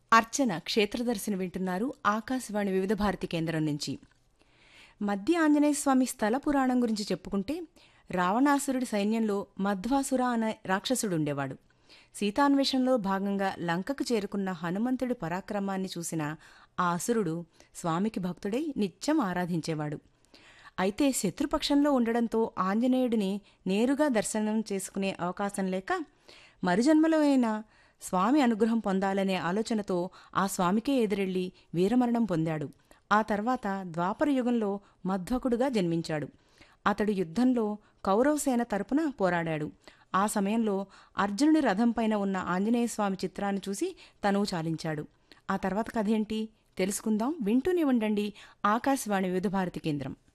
అర్చన క్షేత్రదర్శిని వింటున్నారు ఆకాశవాణి వివిధ భారతి కేంద్రం నుంచి మధ్య ఆంజనేయ స్వామి స్థల పురాణం గురించి చెప్పుకుంటే రావణాసురుడి సైన్యంలో మధ్వాసుర అనే రాక్షసుడు ఉండేవాడు సీతాన్వేషణలో భాగంగా లంకకు చేరుకున్న హనుమంతుడి పరాక్రమాన్ని చూసిన ఆ అసురుడు స్వామికి భక్తుడై నిత్యం ఆరాధించేవాడు అయితే శత్రుపక్షంలో ఉండడంతో ఆంజనేయుడిని నేరుగా దర్శనం చేసుకునే అవకాశం లేక మరుజన్మలో అయినా స్వామి అనుగ్రహం పొందాలనే ఆలోచనతో ఆ స్వామికే ఎదురెళ్లి వీరమరణం పొందాడు ఆ తర్వాత ద్వాపర యుగంలో మధ్వకుడుగా జన్మించాడు అతడు యుద్ధంలో కౌరవసేన తరపున పోరాడాడు ఆ సమయంలో అర్జునుడి రథంపైన ఉన్న ఆంజనేయస్వామి చిత్రాన్ని చూసి తనువు చాలించాడు ఆ తర్వాత కథ ఏంటి తెలుసుకుందాం వింటూనే ఉండండి ఆకాశవాణి వివిధ భారతి కేంద్రం